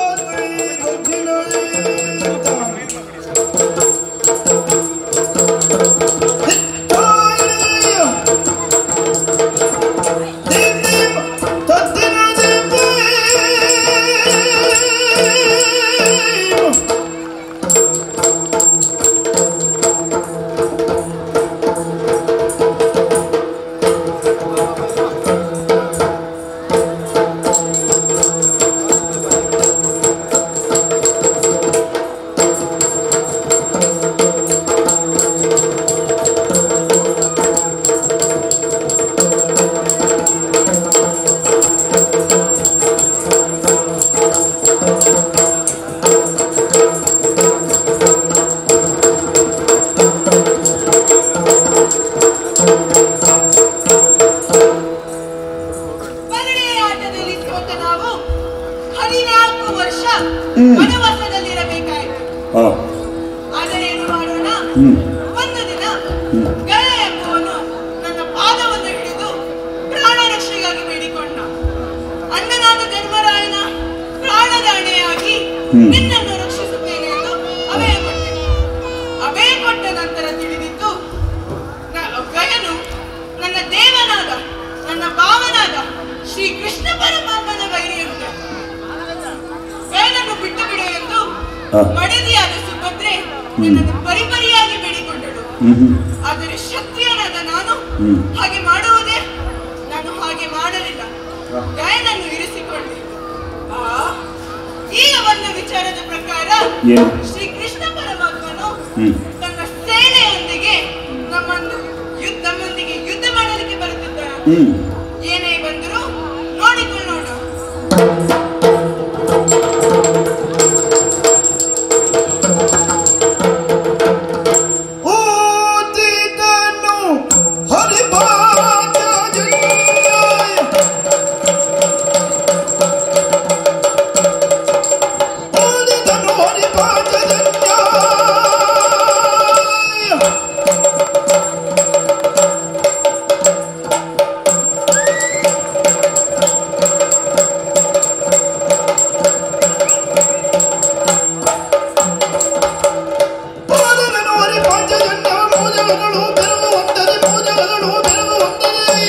ಪಗಡೆ ಆಟದಲ್ಲಿ ಸೋತ ನಾವು ಹದಿನಾಲ್ಕು ವರ್ಷ ವನವಾಸದಲ್ಲಿರಬೇಕಾಯಿತು ಹಾ ಆದರೆ ಏನು ಮಾಡೋಣ ಹ್ಮ್. ಒಂದು ದಿನ ಗಯ ಎಂಬುವನು ನನ್ನ ಪಾದವನ್ನು ಹಿಡಿದು ಪ್ರಾಣ ರಕ್ಷೆಗಾಗಿ ಬೇಡಿಕೊಂಡ ಅಣ್ಣನಾದ ಧರ್ಮರಾಯನ ಪ್ರಾಣದಾಣೆಯಾಗಿ ಹ್ಮ್. ನಿನ್ನನ್ನು ರಕ್ಷಿಸುತ್ತೇನೆ ಎಂದು ಅಭಯ ಕೊಟ್ಟೆ ಅಭಯ ಕೊಟ್ಟ ನಂತರ ತಿಳಿದಿತ್ತು ನ- ಗಯನು ನನ್ನ ದೇವನಾದ ನನ್ನ ಭಾವನಾದ ಶ್ರೀ ಕೃಷ್ಣ ಪರಮಾತ್ಮನ ವೈರಿಯುಂಟೆ ಗಯನನ್ನು ಬಿಟ್ಟು ಬಿಡು ಎಂದು ಹಾ. ಮಡದಿಯಾದ ಸುಭದ್ರೆ ನನ್ನನ್ನು ಪರಿಪರಿಯಾಗಿ ಬೇಡಿಕೊಂಡಳು ಹ್ಮ್ ಹ್ಮ್ ಆದರೆ ಕ್ಷತ್ರಿಯನಾದ ನಾನು ಹ್ಮ್. ಹಾಗೆ ಮಾಡುವುದೇ ನಾನು ಹಾಗೆ ಮಾಡಲಿಲ್ಲ ಗಾಯನನ್ನು ಇರಿಸಿಕೊಂಡೆ ಆ, ಈಗ ಬಂದ ವಿಚಾರದ ಪ್ರಕಾರ ಏನು? ಶ್ರೀ ಕೃಷ್ಣ ಪರಮಾತ್ಮನು ಹ್ಮ್. ತನ್ನ ಸೇನೆಯೊಂದಿಗೆ ನಮ್ಮನ್ನು ಯುದ್ಧ ನಮ್ಮೊಂದಿಗೆ ಯುದ್ಧ ಮಾಡಲಿಕ್ಕೆ ಬರುತ್ತಿದ್ದಾನೆ ಹ್ಮ್ ಏನೇ ಬಂದರೂ ನೋಡಿಕೊಳ್ಳೋಣ ಓದಿದನು ಹರಿಭಾಜಯ ಓದಿದನು ಹರಿಭಾಜಯ ಓದಿದನು ಹರಿಭಾಜಯ ಮೂಜಗಳು ಬೆರಗುವಂತದೆ ಮೂಜಗಳು ಬೆರಗುವಂತದೆ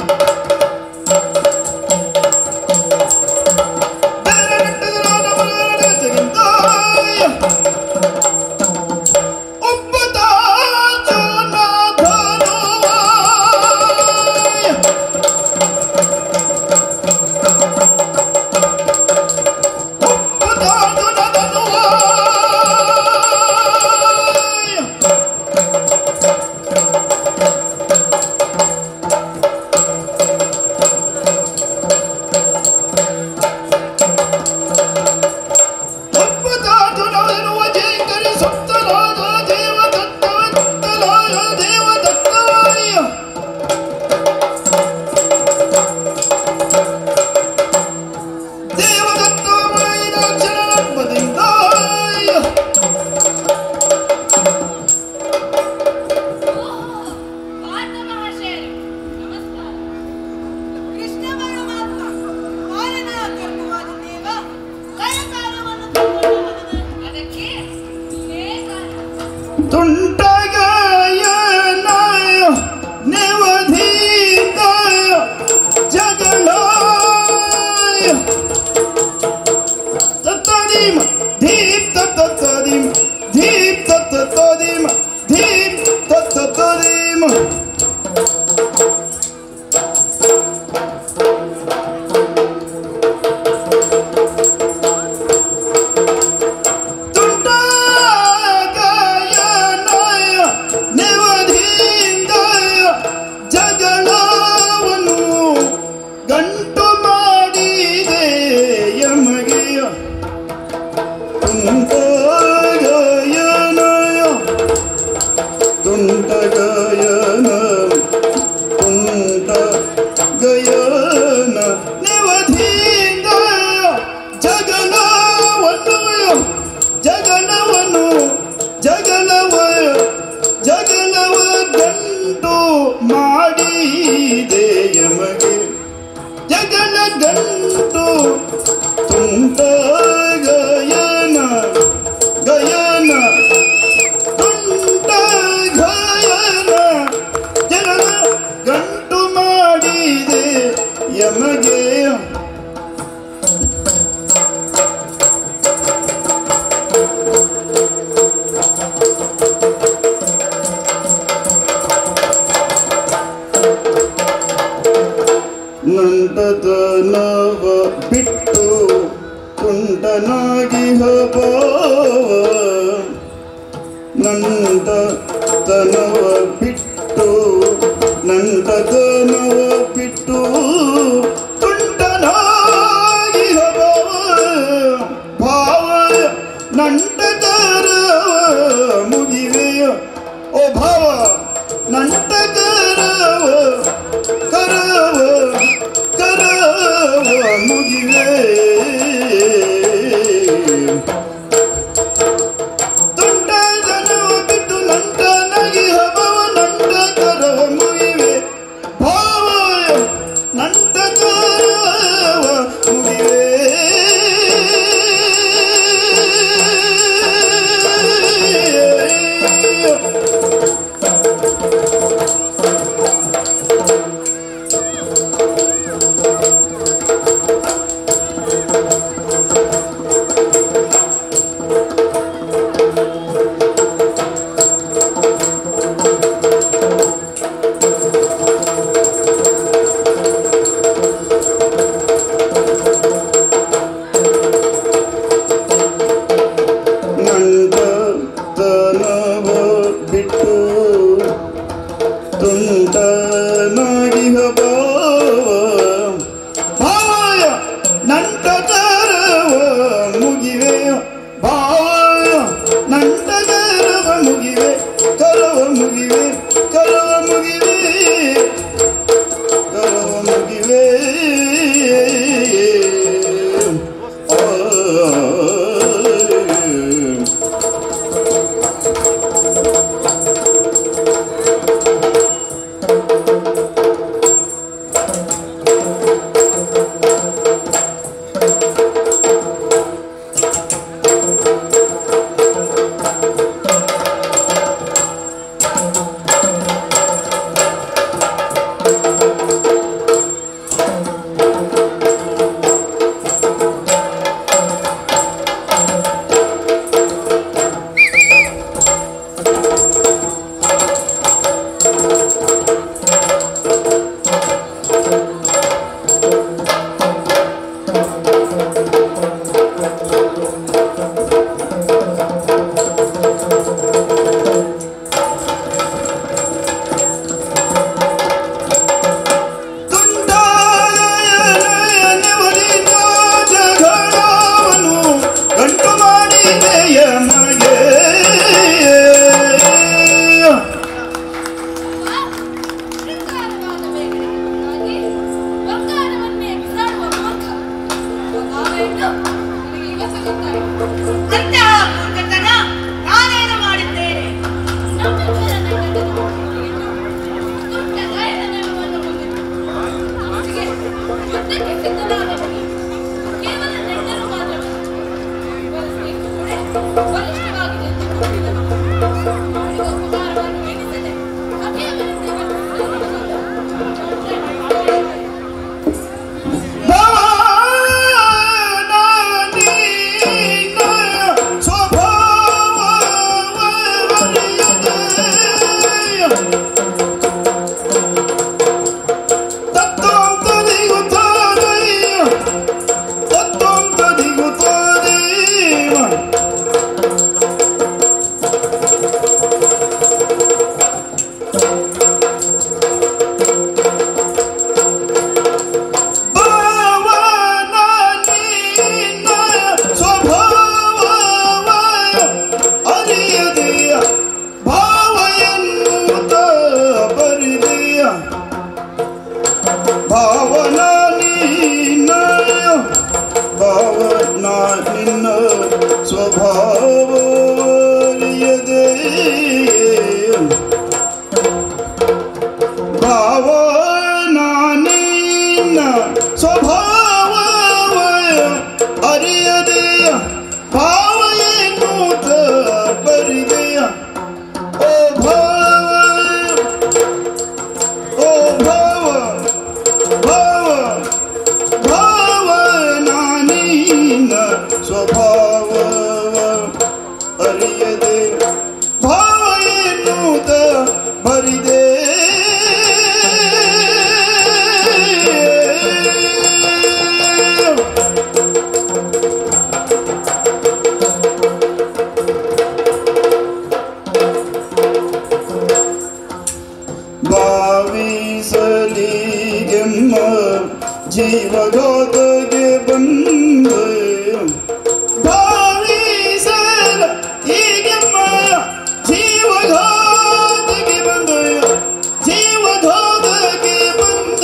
ಪಾರ್ಥ ಮಹಾಶಯರೇ, ನಮಸ್ಕಾರ. ಕೃಷ್ಣ ಪರಮಾತ್ಮ ಮಾರನ ಕರ್ಮವಾದ ದೇವ ಕರಕಾಲವನ್ನು ತಗೊಂಡು ಬಂದನು. ಅದಕ್ಕೆ ಇದೇ ಕಾರಣ. ತುಂಟಗಾಯನ ನೆವಧೀತ ಜಗಳ ತತ್ತದಿಮ ದೀಪ್ತ ತತ್ತದಿಮ ದೀಪ್ತ ತತ್ತದಿಮ ದೀಪ್ತ ತತ್ತದಿಮ ತುಂಟಗಾಯನ ನೆವಧೀತ ಜಗಳವನ್ನು ಗಂಟು ಮಾಡಿದೆ ಯಮಗೆ ತುಂಟಗಾಯನ ತುಂಟಗಾಯನ ತುಂಟ ಗಯನ ನೆವಧೀತ ಜಗಳವನ್ನು ಜಗಳವನ್ನು ಜಗಳವ ಜಗಳವ ಗಂಟು ಮಾಡಿದೆ ಯಮಗೆ ಜಗಳ ಗಂಟು ತುಂಟಾಗ ನಂದನವ ಬಿಟ್ಟು ಕುಂಟನಾಗಿ ಹಬಾವ ನಂದನವ ಬಿಟ್ಟು ನಂದನವ ಬಿಟ್ಟು ಕುಂಟನಾಗಿ ಹಬಾವ ಭಾವ ನಂಟಕರ ಮುಗಿವೆಯ ಓ ಭಾವ ನಂಟಕರವ ಕರವ ಕರವ ಮುಗಿವೆ ತುಂಟದನವ ಬಿಟ್ಟು ನಂಟನಾಗಿ ಹಬವ ನಂಟ ಕರವ ಮುಗಿವೆ ಭಾವ ನಂಟ ಕರವ ಮುಗಿವೆ ನಂಟತನವ ಬಿಟ್ಟು ತುಂಟನಾಗಿ ಹಬಾವ ಭಾವಯ ನಂಟಕರವ ಮುಗಿವೆ ಭಾವಯ ನಂಟಕರವ ಮುಗಿವೆ ಕರವ ಮುಗಿವೆ ಕರವ ಮುಗಿವೆ ಕರವ ಮುಗಿವೆ ಆ ತುಂಟಾಯನೆವರಿನ ಜಗಳವನ್ನು ಗಂಟು ಮಾಡಿದೆಯ ಮಗೆ ಶೃಂಗಾರವಾದ ಬೇಗನೆ ಬಂಗಾರವನ್ನೇ ಬಿಸಾಡುವ ಮೂರ್ಖ ನಾವೇನು ನಿನಗೆ ಇವತ್ತು ಗೊತ್ತಾಯಿತು ಅಂತಹ ಮೂರ್ಖತನ ನಾನೇನು ಮಾಡಿದ್ದೇನೆ ನಮ್ಮಿಬ್ಬರ ನನ್ನನ್ನು ದೊಡ್ಡ ಗಾಯದ ನೆಲವನ್ನು ಹೊಂದಿತು ಅವನಿಗೆ ಯುದ್ಧಕ್ಕೆ ಸಿದ್ಧನಾದ ಬಗೆ ಕೇವಲ ನೆಂಟರು ಮಾತ್ರವಲ್ಲ ಇವರ ಸ್ನೇಹಿತರು ಕೂಡ ಬಲಿಷ್ಠವಾಗಿದೆ ಎಂದು ಗೊತ್ತಿದ್ದನು ಮಾಡಿದ ಉಪಕಾರವನ್ನು ಎಣಿಸದೆ ಅಭಿಯವರಿಂದ ಭಾವನಾ ನಿನ್ನ ಭಾವನಾ ನಿನ್ನ ಸ್ವಭಾವ ಅರಿಯದೆ ಭಾವನಾ ನಿನ್ನ ಸ್ವಭಾವ ಅರಿಯದೆಯ ಭಾವ ಎನ್ನುತ್ತ ಬರಿದೆಯ ಓ ಭಾವ ಓ ಭಾವ ಭಾವ ಭಾವ ನಾನಿನ ಸ್ವಭಾವ ಅರಿಯದೆ ಭಾವ ಎನ್ನುವುದ ಬರಿದೆ ಭಾವಿಸಲಿಗೆಮ್ಮ ಜೀವಗಾದಗೆ ಬಂದ ಭಾವಿಸಲ ಈಗೆಮ್ಮ ಜೀವಗಾದಗೆ ಬಂದ ಜೀವಗಾದಗೆ ಬಂದ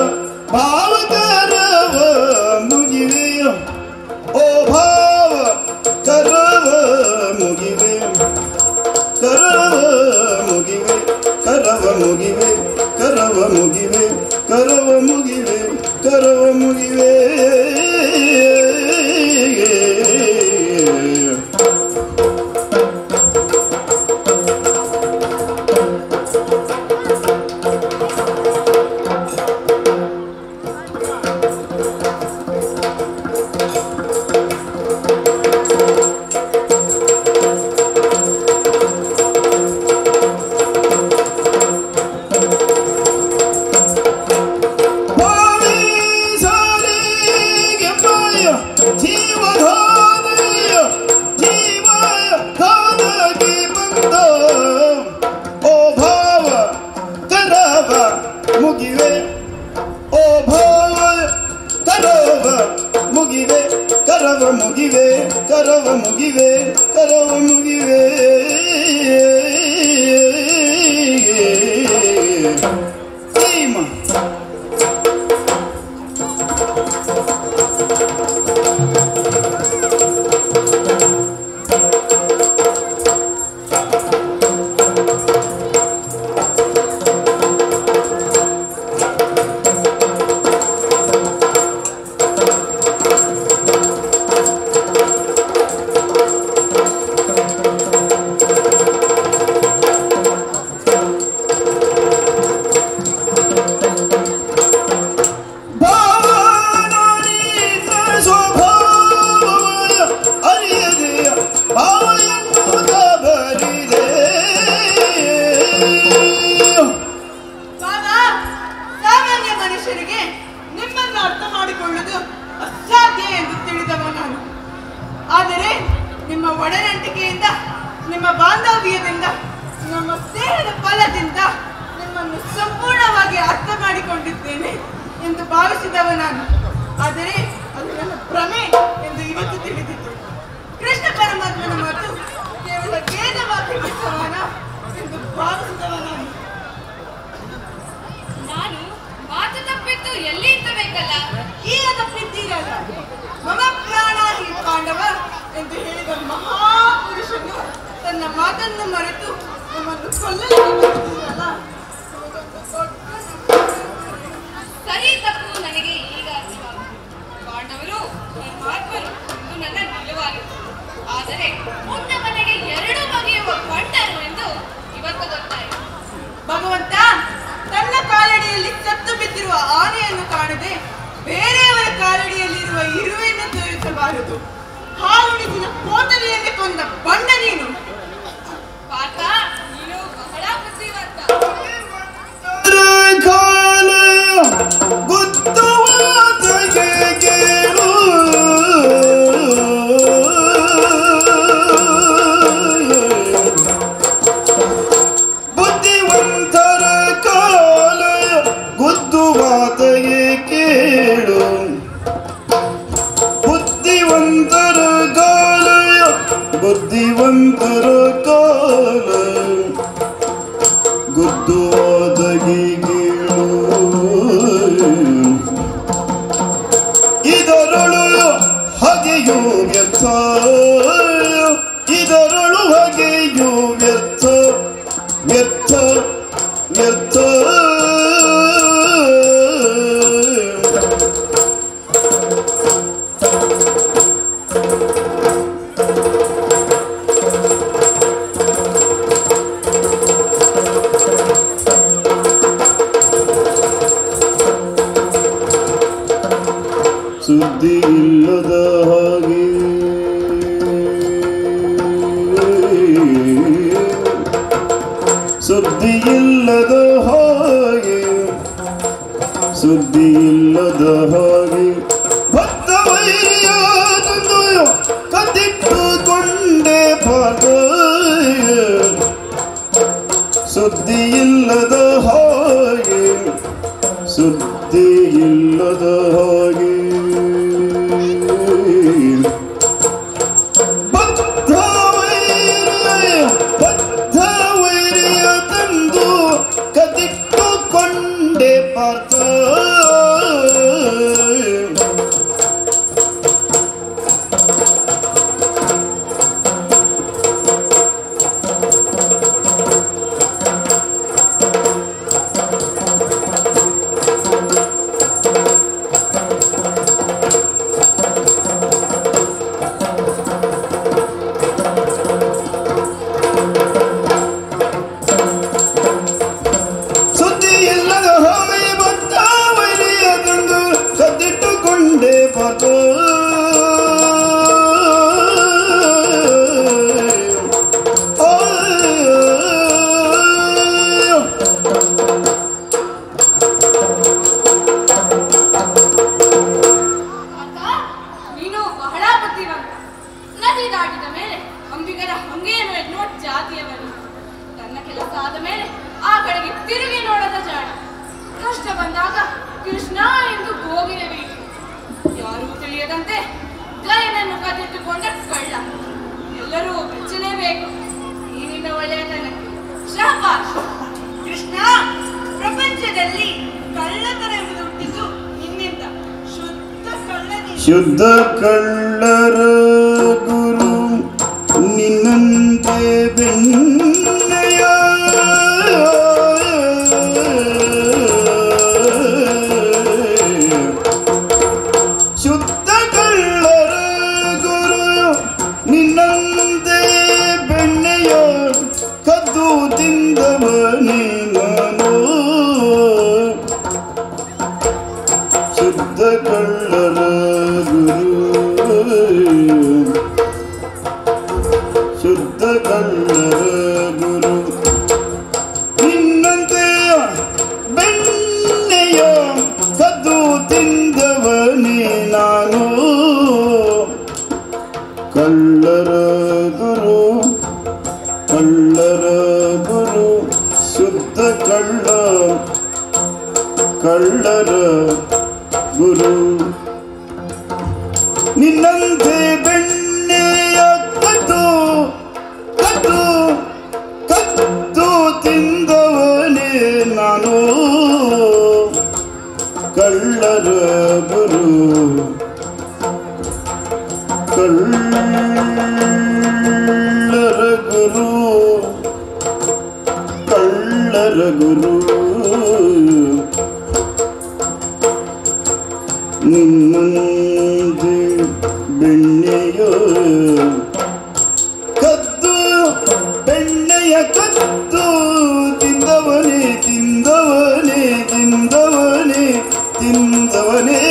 ಭಾವಕರವ ಮುಗಿವೆಯ ಓ ಭಾವ ಕರವ ಮುಗಿವೆ ಕರವ ಮುಗಿವೆ ಕರವ ಮುಗಿವೆ ಕರವ ಮುಗಿವೆ ಕರವ ಮುಗಿವೆ ಕರವ ಮುಗಿವೆ ಭಾವಿಸಲಿಗೆ ಮಾಯ ಜೀವಧಾನೆಯ ಜೀವ ಧಾನಗೆ ಬಂದ ಓ ಭಾವ ಕರವ ಮುಗಿವೆ ಓ ಭಾವ ಕರವ ಮುಗಿವೆ ಕರವ ಮುಗಿವೆ ಕರವ ಮುಗಿವೆ ಕರವ ಮುಗಿವೆ ಪ್ರೇಮ ಭಾವನಾಡಿನ ಸ್ವಭಾವವಯ ಅರಿಯದೆಯ ಭಾವಯನ್ನುವುದ ಬರಿದೆ ಬಾಬಾ ಸಾಮಾನ್ಯ ಮನುಷ್ಯರಿಗೆ ನಿಮ್ಮನ್ನು ಅರ್ಥ ಮಾಡಿಕೊಳ್ಳುವುದು ಅಸಾಧ್ಯ ಎಂದು ತಿಳಿದವ ನಾನು ಆದರೆ ನಿಮ್ಮ ಒಡನಂಟಿಕೆಯಿಂದ ನಿಮ್ಮ ಬಾಂಧವ್ಯದಿಂದ ನಮ್ಮ ಸ್ನೇಹದ ಫಲದಿಂದ ನಿಮ್ಮನ್ನು ಸಂಪೂರ್ಣವಾಗಿ ಅರ್ಥ ಮಾಡಿಕೊಂಡಿದ್ದೇನೆ ಎಂದು ಭಾವಿಸಿದವ ನಾನು ಆದರೆ ಅದು ನನ್ನ ಭ್ರಮೆ ಎಂದು ಇವತ್ತು ತಿಳಿದಿತ್ತು ಕೃಷ್ಣ ಪರಮಾತ್ಮನ ಮಾತು ಕೇವಲ ವೇದವಾಗಿ ಸಮಾನ ಎಂದು ಭಾವಿಸಿದವ ನಾನು ನಾನು ಮಾತು ತಪ್ಪಿದ್ದು ಎಲ್ಲಿ ಇದ್ದಬೇಕಲ್ಲ ಈಗ ತಪ್ಪಿದ್ದೀರಲ್ಲ ಮಮ ಪ್ರಾಣ ಹಿ ಪಾಂಡವ ಎಂದು ಹೇಳಿದ ಮಹಾಪುರುಷನು ತನ್ನ ಮಾತನ್ನು ಮರೆತು ನಮ್ಮನ್ನು ಕೊಲ್ಲಲು ಬಂದಿದ್ದೀರಲ್ಲ ನಿಮಗೊಂದು ದೊಡ್ಡ ಸರಿ ತಪ್ಪು ನನಗೆ ಈಗ ಅರ್ಥವಾಗುತ್ತದೆ ಪಾಂಡವರು ಧರ್ಮಾತ್ಮರು ಎಂದು ನನ್ನ ನಿಲುವಾಗಿತ್ತು ಆದರೆ ಮುನ್ನ ಮನೆಗೆ ಎರಡು ಬಗೆಯುವ ಕೊಂಡರು ಎಂದು ಇವತ್ತು ಗೊತ್ತಾಯಿತು ಭಗವಂತ ತನ್ನ ಕಾಲಡಿಯಲ್ಲಿ ಸತ್ತು ಬಿದ್ದಿರುವ ಆನೆಯನ್ನು ಕಾಣದೆ ಬೇರೆಯವರ ಕಾಲಡಿಯಲ್ಲಿರುವ ಇರುವೆಯನ್ನು ತೋರಿಸಬಾರದು ಹಾಲುಣಿಸಿದ ಕೋತಲಿಯಲ್ಲಿ ಕೊಂದ ಬಂಡ ನೀನು ಪಾರ್ಥ ನೀನು ಬಹಳ ಬುದ್ಧಿವಂತ ಕಾಲ ಗುತ್ತುವಾದಗೆ ಕೇಳು ಬುದ್ಧಿವಂತರ ಕಾಲ ಗುದ್ದುವಾದಗೆ ಕೇಳು ಬುದ್ಧಿವಂತರ ಕಾಲ ಬುದ್ಧಿವಂತರ ಕಾಲ ಗುದ್ದುವಾದಗಿ ಗೀಳು ಇದರಳು ಹಗೆಯು ವ್ಯರ್ಥ ಇದರಳು ಹಗೆಯು ವ್ಯರ್ಥ ವ್ಯರ್ಥ ವ್ಯರ್ಥ ಸುದ್ದಿ ಇಲ್ಲದ ಹಾಗೆ ಸುದ್ದಿ ಇಲ್ಲದ ಹಾಗೆ ಸುದ್ದಿ ಇಲ್ಲದ ಹಾಗೆ ಭಕ್ತ ವೈರಿಯಾದಂದು ಕದಿಟ್ಟುಕೊಂಡೆ ಪಾದ ಸುದ್ದಿ ಇಲ್ಲದ ಹಾಗೆ ಸುದ್ದಿ ಇಲ್ಲದ ಹಾಗೆ ಬದ್ಧ ವೈರ್ಯ ಬದ್ಧ ವೈರ್ಯ ತಂದು ಕದಿಟ್ಟುಕೊಂಡೆ ಪಾರ್ಥ ಸುದ್ದಿ ಇಲ್ಲದ ಹಾಗೆ ಬದ್ಧ ವೈರ್ಯ ತಂದು ಕದಿಟ್ಟುಕೊಂಡೆ ಪಾರ್ಥ ಅಕ್ಕ ನೀನು ಬಹಳ ಬುದ್ಧಿವಂತ ನದಿ ದಾಟಿದ ಮೇಲೆ ಅಂಬಿಗರ ಹಂಗೆಯನ್ನು ಎನ್ನುವ ಜಾತಿಯವನು ತನ್ನ ಕೆಲಸ ಆದ ಮೇಲೆ ಆ ಕಡೆಗೆ ತಿರುಗಿ ನೋಡದ ಜಾಣ ಕಷ್ಟ ಬಂದಾಗ ಕೃಷ್ಣ ಎಂದು ಗೋಗಿರಬೇಕು ಯಾರೂ ತಿಳಿಯದಂತೆ ಗಯನನ್ನು ಕದ್ದಿಟ್ಟುಕೊಂಡ ಕಳ್ಳ ಎಲ್ಲರೂ ಮೆಚ್ಚಲೇಬೇಕು ಈ ನಿನ್ನ ಒಳ್ಳೆಯತನಕ್ಕೆ ಶಾಬಾಷ್ ಕೃಷ್ಣ ಪ್ರಪಂಚದಲ್ಲಿ ಕಳ್ಳತನ ಎಂಬುದು ಹುಟ್ಟಿದ್ದು ನಿನ್ನಿಂದ ಶುದ್ಧ ಕಳ್ಳ ನೀನು. ಶುದ್ಧ ಕಳ್ಳರ ಗುರು ನಿನ್ನಂತೆ ಬೆಣ್ಣೆಯ ಶುದ್ಧ ಕಳ್ಳರ ಗುರು ನಿನ್ನಂತೆ ಬೆಣ್ಣೆಯ ಕದ್ದು ತಿಂದವನೇ ನಾನು ಶುದ್ಧ ಕಳ್ಳರ ಗುರು ಶುದ್ಧ ಕಳ್ಳರ ಗುರು ನಿನ್ನಂತೆ ಬೆಣ್ಣೆಯ ಕದ್ದು ತಿಂದವನೇ ನಾನು ಕಳ್ಳರ ಗುರು ಕಳ್ಳರ ಗುರು ಶುದ್ಧ ಕಳ್ಳ ಕಳ್ಳರ ಗುರು ನಿನ್ನಂತೆ ಬೆಣ್ಣೆಯ ಕದ್ದು ಕದ್ದು ಕದ್ದು ತಿಂದವನೇ ನಾನು ಕಳ್ಳರ ಗುರು ಕಳ್ಳರ ಗುರು ಕಳ್ಳರ ಗುರು ನಿನ್ನಂತೆ ಬೆಣ್ಣೆಯ ಕದ್ದು ಬೆಣ್ಣೆಯ ಕದ್ದು ತಿಂದವನೇ ತಿಂದವನೇ ತಿಂದವನೇ ತಿಂದವನೇ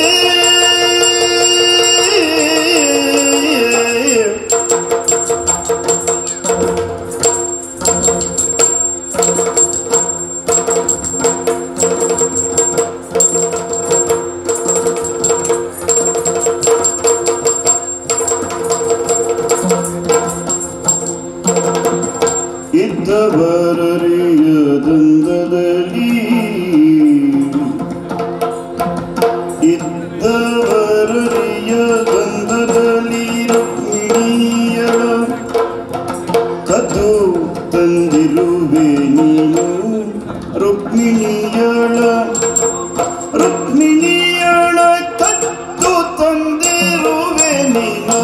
ಇದ್ದವರರಿಯ ದಂಗದಲ್ಲಿ ಇದ್ದವರರಿಯ ಗಂಧದಲ್ಲಿ ರುಕ್ಮಿಣಿಯಳ ಕದ್ದು ತಂದಿರುವೆ ನೀನು ರುಕ್ಮಿಣಿಯಳ ರುಕ್ಮಿಣಿಯಳ ಕದ್ದು ತಂದಿರುವೆ ನೀನು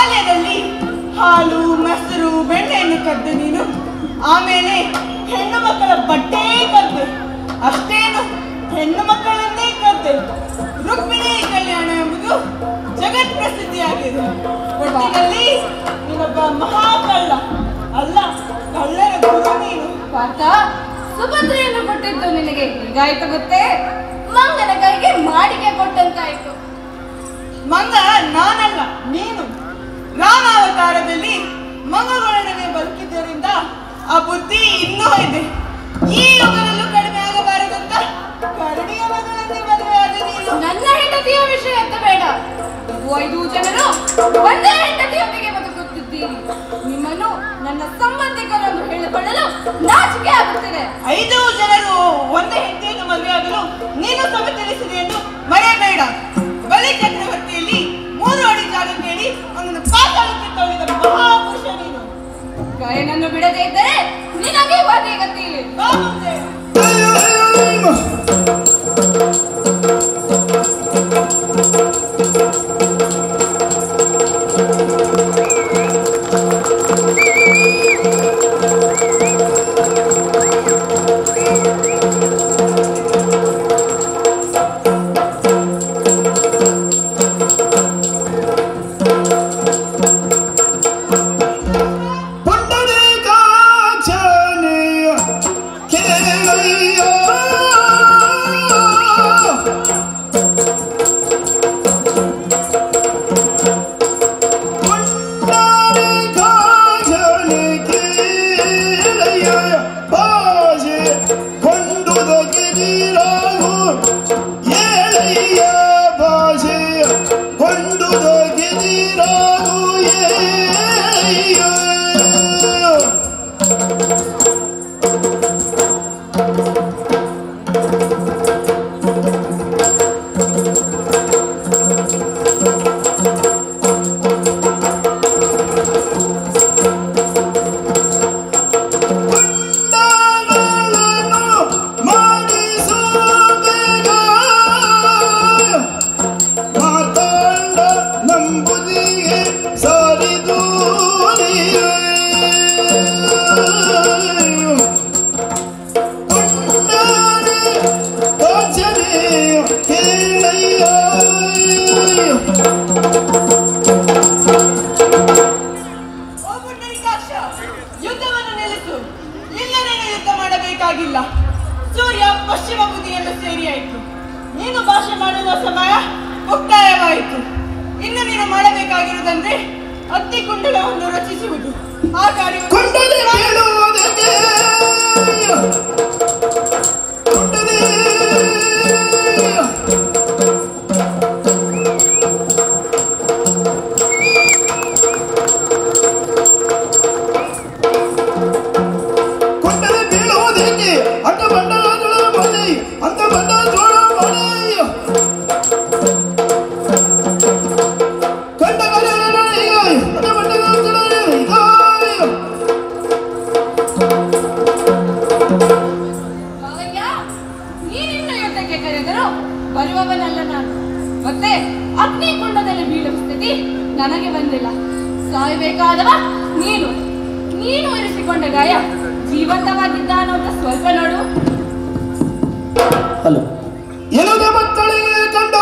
ಬಾಲ್ಯದಲ್ಲಿ ಹಾಲು ಮೊಸರು ಬೆಣ್ಣೆಯನ್ನು ಕದ್ದು ನೀನು ಆಮೇಲೆ ಹೆಣ್ಣು ಮಕ್ಕಳ ಬಟ್ಟೆ ಕದ್ದೆ ಅಷ್ಟೇನು ಹೆಣ್ಣು ಮಕ್ಕಳನ್ನೇ ಕದ್ದೆ ರುಕ್ಮಿಣಿ ಕಲ್ಯಾಣ ಎಂಬುದು ಜಗತ್ ಪ್ರಸಿದ್ಧಿಯಾಗಿದೆ ಒಟ್ಟಿನಲ್ಲಿ ನೀನೊಬ್ಬ ಮಹಾಕಳ್ಳ ಅಲ್ಲ ಕಳ್ಳರ ಗುರು ನೀನು ಪಾರ್ಥ ಸುಭದ್ರೆಯನ್ನು ಕೊಟ್ಟಿದ್ದು ನಿನಗೆ ಹೀಗಾಯ್ತು ಗೊತ್ತೇ ಮಂಗನ ಕೈಗೆ ಮಾಡಿಕೆ ಕೊಟ್ಟಂತಾಯ್ತು ಮಂಗ ನಾನಲ್ಲ ನೀನು ರಾಮಾವತಾರದಲ್ಲಿ ಮಂಗಗಳೊಡನೆ ಬದುಕಿದ್ದರಿಂದ ಆ ಬುದ್ಧಿ ಇನ್ನೂ ಇದೆ ಈ ಯುಗದಲ್ಲೂ ಕಡಿಮೆ ಆಗಬಾರದಂತ ಕರಡಿಯ ಮಗಳನ್ನೇ ಮದುವೆ ಆದ ನೀನು ನನ್ನ ಹೆಂಡತಿಯ ವಿಷಯ ಅಂತ ಬೇಡ ನೀವು ಐದು ಜನರು ಒಂದೇ ಹೆಂಡತಿಯೊಂದಿಗೆ ಬದುಕುತ್ತಿದ್ದೀರಿ ನಿಮ್ಮನ್ನು ನನ್ನ ಸಂಬಂಧಿಕರನ್ನು ಹೇಳಿಕೊಳ್ಳಲು ನಾಚಿಕೆ ಆಗುತ್ತಿದೆ ಐದು ಜನರು ಒಂದೇ ಹೆಂಡತಿಯನ್ನು ಮದುವೆ ಆಗಲು ನೀನು ಸಮ್ಮತಿಸಿದೆ ಎಂದು ಮರೆಯಬೇಡ ಬಲಿ ಚಕ್ರವರ್ತಿಯಲ್ಲಿ ಮೂರು ಅಡಿ ಜಾಗ ಕೇಳಿ ಅವನನ್ನು ಪಾತಾಳಕ್ಕೆ ತಳ್ಳಿದ ಮಹಾಪುರುಷ ನೀನು ಗಾಯನನ್ನು ಬಿಡದೇ ಇದ್ದರೆ ನಿನಗೆ ಅದೇ ಗತಿ ಬಾ ಮುಂದೆ. ಪುಂಡರೀಕಾಕ್ಷನೆಯ ಕೇಳಯ್ಯ. ಪುಂಡರೀಕಾಕ್ಷನೆ ಕೇಳಯ್ಯ. ಭಾಷೆ ಕೊಂಡುದಗಿದಿರಾಗು ಏಳಯ್ಯ ಭಾಷೆ ಕೊಂಡುದಗಿದಿರಾಗು ಏಳಯ್ಯ ಪುಂಡಗಳನ್ನು ಮಾಡಿಸು ಬೇಗ. ಮಾತಾಡ ನಂಬುದಿಗೆ ಸಾರಿದು ನೀವೇ. ಪುಂಡನೆ ಕಾಚನೆ ಕೇಳಯ್ಯ ಓ ಪುಂಡರೀಕಾಕ್ಷ, ಯುದ್ಧವನ್ನು ನಿಲ್ಲಿಸು ಇಲ್ಲದೇನೆ ಯುದ್ಧ ಮಾಡಬೇಕಾಗಿಲ್ಲ ಸೂರ್ಯ ಪಶ್ಚಿಮ ಬುದಿಯನ್ನು ಸೇರಿಯಾಯಿತು ನೀನು ಭಾಷೆ ಮಾಡುವ ಸಮಯ ಮುಕ್ತಾಯವಾಯಿತು ಇನ್ನು ನೀನು ಮಾಡಬೇಕಾಗಿರುವುದಂದ್ರೆ ಅತ್ತಿ ಕುಂಡಲವನ್ನು ರಚಿಸುವುದು ಆ ಕೊಂಡನೆ ಕಾರ್ಯ ಕೇಳುವುದಕ್ಕೆ ಕೊಂಡನೆ ಕೊಂಡನೆ ಬೀಳುವುದಕ್ಕೆ ಅಡ್ಡ ಬಂಡಗಳ ಮನೆ ಅಂತ ಬಂಡ ಜೋಳ ಮನೆ ಕಂಡ ಅಡ್ಡ ಬಂಡಗಳ ಮಾವಯ್ಯ ನೀನಿನ್ನು ಯುದ್ಧಕ್ಕೆ ಕರೆದರು ಬರುವವನಲ್ಲ ನಾನು ಮತ್ತೆ ಅಗ್ನಿಕುಂಡದಲ್ಲಿ ಬೀಳುವ ಸ್ಥಿತಿ ನನಗೆ ಬಂದಿಲ್ಲ ಸಾಯಬೇಕಾದವ ನೀನು ನೀನು ಇರಿಸಿಕೊಂಡ ಗಾಯ ಜೀವಂತವಾಗಿದ್ದ ಅನ್ನೋದು ಸ್ವಲ್ಪ ನೋಡು ಹಲೋ ಎನುದ ಬತ್ತಳಿಗೆ ಕಂಡ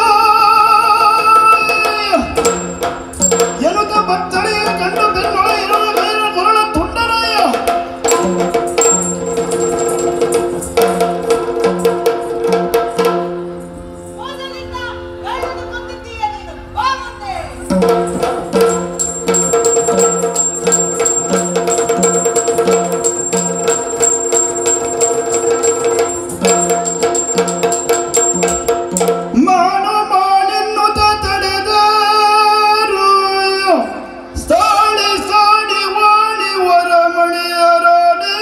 ಎನುದ ಬತ್ತಳಿಗೆ ಕಂಡು ಬೆನ್ನೊಳ ಇರುವ ಗೈರ ಕೊರಳ ತುಂಡರಾಯ ಮೋಸದಿಂದ ಗಳ್ಳನ್ನು ಕೊಂದಿದ್ದೀಯ ನೀನು ಬಾ ಮುಂದೆ ಮಾನು ಮಾನೆನ್ನುತ್ತ ತಡೆದರು ಸ್ಥಾಳಿ ಸಾಡಿ ವಾಣಿ ವರಮಣಿಯರನೆ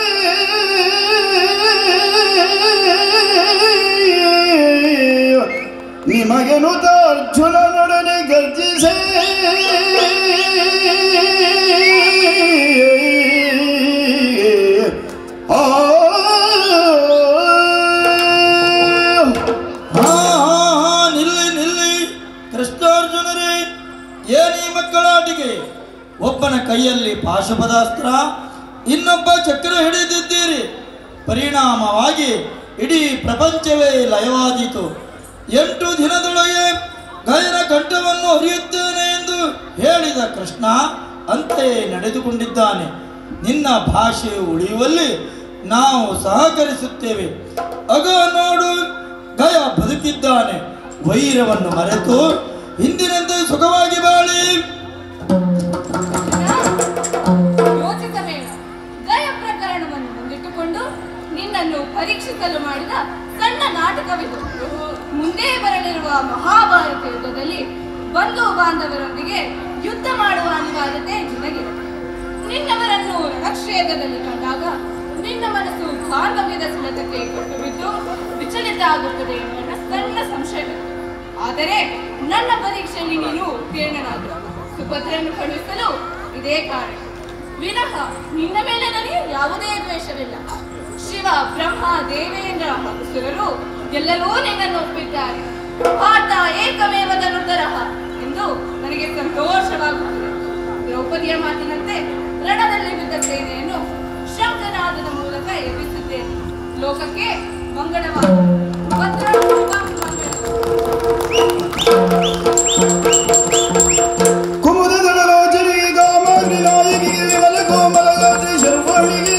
ನಿಮಗೆನುತ ಅರ್ಜುನನೊಡನೆ ಗರ್ಜಿಸೇ ಆ ಹಾ ಹಾ ಹಾ ನಿಲ್ಲಿ ನಿಲ್ಲಿ ಕೃಷ್ಣಾರ್ಜುನರೇ ಏನೀ ಮಕ್ಕಳಾಟಿಗೆ ಕೈಯಲ್ಲಿ ಪಾಶುಪದಾಸ್ತ್ರ ಇನ್ನೊಬ್ಬ ಚಕ್ರ ಹಿಡಿದಿದ್ದೀರಿ ಪರಿಣಾಮವಾಗಿ ಇಡೀ ಪ್ರಪಂಚವೇ ಲಯವಾದೀತು ಎಂಟು ದಿನದೊಳಗೆ ಗಯನ ಕಂಠವನ್ನು ಹರಿಯುತ್ತೇನೆ ಎಂದು ಹೇಳಿದ ಕೃಷ್ಣ ಅಂತೆಯೇ ನಡೆದುಕೊಂಡಿದ್ದಾನೆ ನಿನ್ನ ಭಾಷೆ ಉಳಿಯುವಲ್ಲಿ ನಾವು ಸಹಕರಿಸುತ್ತೇವೆ ಅಗ ನೋಡು ಗಯ ಬದುಕಿದ್ದಾನೆ ವೈರವನ್ನು ಮರೆತು ಹಿಂದಿನಂತೆ ಸುಖವಾಗಿ ಬಾಳಿ ಯೋಚಿಸಬೇಡ ಗಯ ಪ್ರಕರಣವನ್ನು ಮುಂದಿಟ್ಟುಕೊಂಡು ನಿನ್ನನ್ನು ಪರೀಕ್ಷಿಸಲು ಮಾಡಿದ ಸಣ್ಣ ನಾಟಕವಿದು ಮುಂದೆ ಬರಲಿರುವ ಮಹಾಭಾರತ ಯುದ್ಧದಲ್ಲಿ ಬಂಧು ಬಾಂಧವರೊಂದಿಗೆ ಯುದ್ಧ ಮಾಡುವ ಅನಿವಾರ್ಯತೆ ನಿನಗಿದೆ ನಿನ್ನವರನ್ನು ರಣಕ್ಷೇತ್ರದಲ್ಲಿ ಕಂಡಾಗ ನಿನ್ನ ಮನಸ್ಸು ಬಾಂಧವ್ಯದ ಸಿಲತಕ್ಕೆ ಕೊಟ್ಟು ಬಿದ್ದು ವಿಚಲಿತ ಆಗುತ್ತದೆ ಎನ್ನುವ ಸಣ್ಣ ಸಂಶಯವಿತ್ತು ಆದರೆ ನನ್ನ ಪರೀಕ್ಷೆಯಲ್ಲಿ ನೀನು ಉತ್ತೀರ್ಣನಾದ ಸುಭದ್ರನ್ನು ಕಳುಹಿಸಲು ಇದೇ ಕಾರಣ ವಿನಃ ನಿನ್ನ ಮೇಲೆ ನನಗೆ ಯಾವುದೇ ದ್ವೇಷವಿಲ್ಲ ಶಿವ ಬ್ರಹ್ಮ ದೇವೇಂದ್ರ ಹಾಗೂ ಸುರರು ಎಲ್ಲರೂ ನಿನ್ನನ್ನು ಒಪ್ಪಿದ್ದಾರೆ ಪಾಠ ಏಕಮೇವ ಧನುರ್ಧರಃ ಎಂದು ನನಗೆ ಸಂತೋಷವಾಗುತ್ತದೆ ದ್ರೌಪದಿಯ ಮಾತಿನಂತೆ ರಣದಲ್ಲಿ ಬಿದ್ದ ಸೇನೆಯನ್ನು ಶಂಖನಾದದ ಮೂಲಕ ಎಬ್ಬಿಸಿದ್ದೇನೆ ಲೋಕಕ್ಕೆ ಮಂಗಳವಾದ ಭದ್ರಂ ಶುಭಂ ಮಂಗಳಂ. ಕುಮುದದಳರೋಚರಿಗೆ ಗಾಮಾಗ್ನಿ ನಾಯಕಿಗೆ ವಿಮಲ ಕೋಮಲಗಾತ್ರಿ ಶರ್ವಾಣಿಗೆ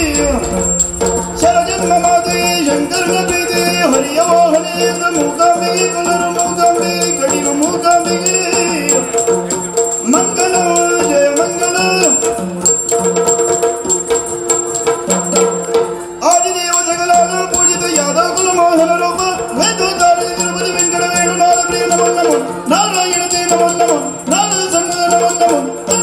ಶರಜನ್ಮ ಮಾತೆಗೆ ಶಂಕರನ ಪ್ರೀತಿ ಹರಿಯ ವಾಹನೆ ಮೂಕಾಂಬಿಗೆ ಕುಲರು ಮೂಕಾಂಬಿಗೆ ಕಡಿಲು ಮೂಕಾಂಬಿಗೆ ಮಂಗಲ ಜಯ ಮಂಗಲ ಆದಿದೇವ ಸಕಲಾದ ಪೂಜಿತ ಯಾದವ ಕುಲ ಮೋಹನ ರೂಪ ವೇದೋದ್ಧಾರ ತಿರುಪತಿ ವೆಂಕಟ ವೇಣುನಾಥ ಪ್ರಿಯ ನಮೋ ನಮೋ ನಾರಾಯಣ ದೇವ ನಮೋ ನಮೋ ನಾರದ ಸಂಗದ ನಮೋ ನಮೋ